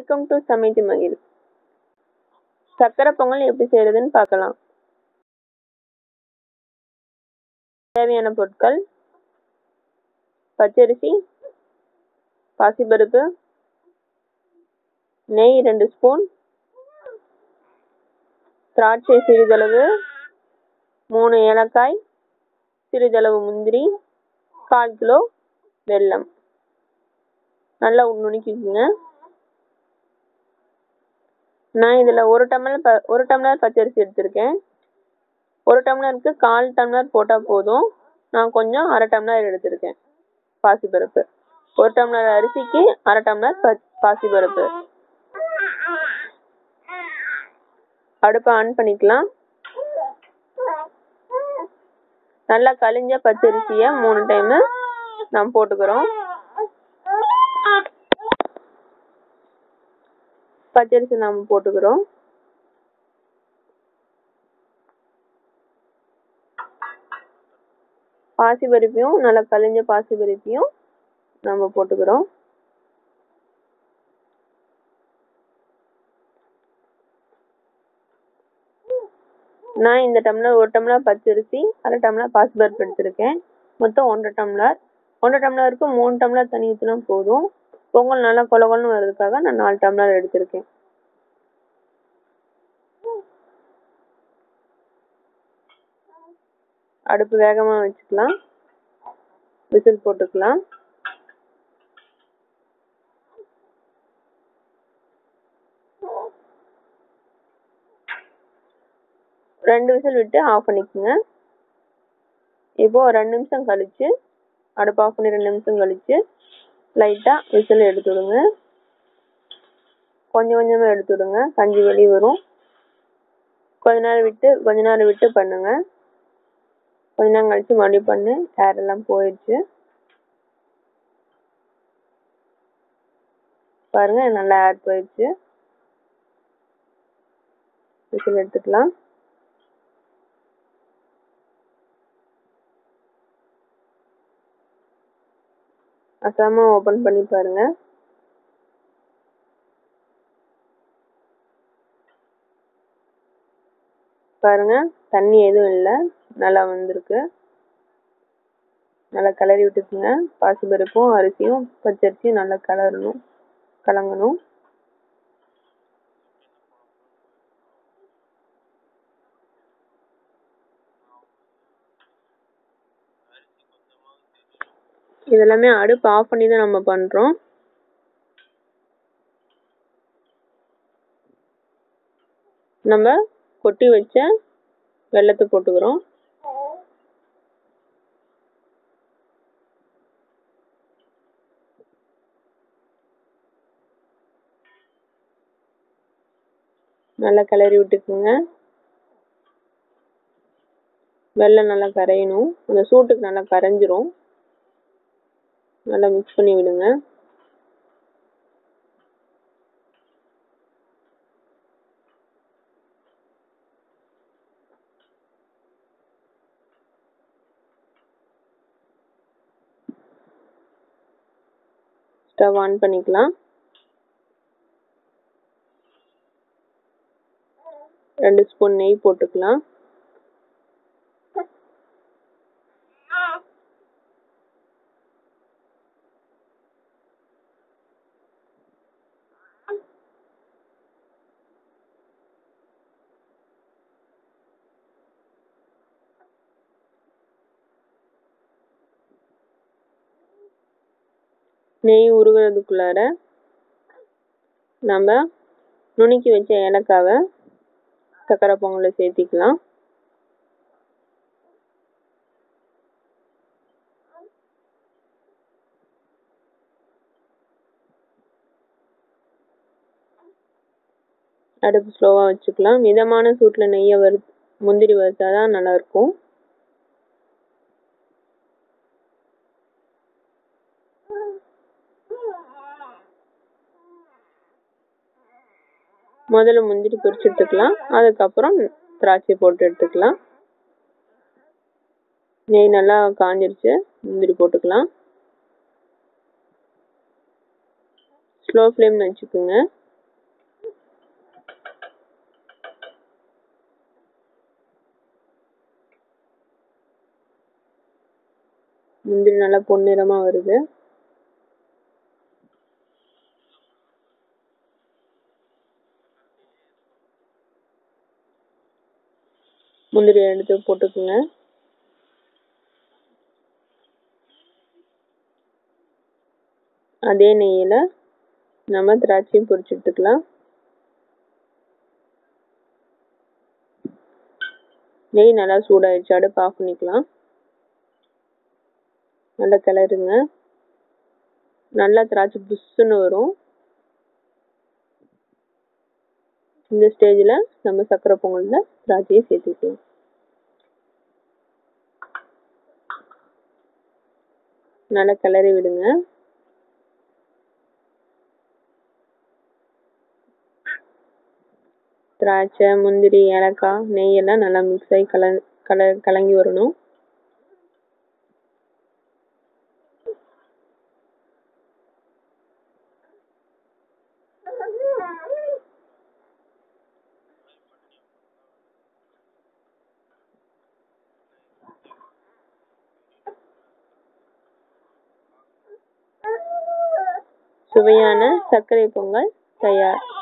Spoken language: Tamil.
வெல்கம் டு சமைத்து மகிழ் சக்கரை பொங்கல் எப்படி செய்யறதுன்னு பார்க்கலாம் தேவையான பொருட்கள் பச்சரிசி பாசிப்பருப்பு நெய் ரெண்டு ஸ்பூன் திராட்சை சிறிதளவு மூணு ஏலக்காய் சிறிதளவு முந்திரி கால் கிலோ வெல்லம் நல்லா நுணுக்கிக்கோங்க நான் இதில் ஒரு டம்ளர் ப ஒரு டம்ளர் பச்சரிசி எடுத்திருக்கேன் ஒரு டம்ளருக்கு கால் டம்ளர் போட்டால் போதும் நான் கொஞ்சம் அரை டம்ளர் எடுத்திருக்கேன் பாசிப்பருப்பு ஒரு டம்ளர் அரிசிக்கு அரை டம்ளர் ப பாசிப்பருப்பு அடுப்பை ஆன் பண்ணிக்கலாம் நல்லா கழிஞ்ச பச்சரிசியை மூணு டைமு நாம் போட்டுக்கிறோம் பச்சரிசி நாம் போட்டுக்கிறோம் பாசி பருப்பியும் நல்லா கழிஞ்ச பாசி பருப்பியும் நம்ம போட்டுக்கிறோம் நான் இந்த டம்ளர் ஒரு டம்ளர் பச்சரிசி அரை டம்ளர் பாசிப்பருப்பு எடுத்திருக்கேன் மொத்தம் ஒன்றரை டம்ளர் ஒன்றரை டம்ளருக்கு மூணு டம்ளர் தண்ணி ஊற்றினா போதும் பொங்கல் நல்லா கொல கொலன்னு வர்றதுக்காக நான் நாலு டம்ளர் எடுத்திருக்கேன் அடுப்பு வேகமாக வச்சுக்கலாம் விசில் போட்டுக்கலாம் ரெண்டு விசில் விட்டு ஆஃப் பண்ணிக்கோங்க இப்போ ரெண்டு நிமிஷம் கழிச்சு அடுப்பு ஆஃப் பண்ணி ரெண்டு நிமிஷம் கழிச்சு லைட்டாக விசில் எடுத்து விடுங்க கொஞ்சம் கொஞ்சமாக எடுத்து விடுங்க கஞ்சி வெளியே வரும் கொஞ்ச நேரம் விட்டு கொஞ்ச நேரம் விட்டு பண்ணுங்க கொஞ்ச நேரம் கழிச்சு மறுபடியும் பண்ணு ஏர் எல்லாம் போயிடுச்சு பாருங்க நல்லா ஏர் போயிடுச்சு விசில் எடுத்துக்கலாம் அசாம ஓப்பன் பண்ணி பாருங்க பாருங்க தண்ணி எதுவும் இல்லை நல்லா வந்திருக்கு நல்லா கிளறி விட்டுக்குங்க பாசிப்பருப்பும் அரிசியும் பச்சரிசியும் நல்லா கிளறணும் கலங்கணும் இதெல்லாமே அடுப்பு ஆஃப் பண்ணி தான் நம்ம பண்ணுறோம் நம்ம கொட்டி வச்ச வெள்ளத்தை போட்டுக்கிறோம் நல்லா கிளறி விட்டுக்குங்க வெள்ளம் நல்லா கரையணும் அந்த சூட்டுக்கு நல்லா கரைஞ்சிரும் நல்லா மிக்ஸ் பண்ணி விடுங்க ஸ்டவ் ஆன் பண்ணிக்கலாம் ரெண்டு ஸ்பூன் நெய் போட்டுக்கலாம் நெய் உருகிறதுக்குள்ளார நம்ம நுணுக்கி வச்ச ஏலக்காவை சக்கரை பொங்கலில் சேர்த்திக்கலாம் அடுப்பு ஸ்லோவாக வச்சுக்கலாம் மிதமான சூட்டில் நெய்யை வறு முந்திரி வறுத்தா தான் நல்லாயிருக்கும் முதல்ல முந்திரி பொரிச்சு எடுத்துக்கலாம் அதுக்கப்புறம் திராட்சை போட்டு எடுத்துக்கலாம் நெய் நல்லா காஞ்சிருச்சு முந்திரி போட்டுக்கலாம் ஸ்லோ ஃப்ளேம்ல வச்சுக்கோங்க முந்திரி நல்லா பொன்னிறமா வருது முந்திரியை எடுத்து போட்டுக்குங்க அதே நெய்யில் நம்ம திராட்சையும் பொரிச்சு எடுத்துக்கலாம் நெய் நல்லா சூடாயிடுச்சு அடுப்பு ஆஃப் பண்ணிக்கலாம் நல்லா கிளறுங்க நல்லா திராட்சை புஷ்ஷுன்னு வரும் இந்த ஸ்டேஜில் நம்ம சர்க்கரை பொங்கலில் திராட்சையை சேர்த்துக்கலாம் நல்லா கிளறி விடுங்க திராட்சை முந்திரி ஏலக்காய் நெய் எல்லாம் நல்லா மிக்ஸ் ஆகி கல கல கலங்கி வரணும் சுவையான சர்க்கரை பொங்கல் தயார்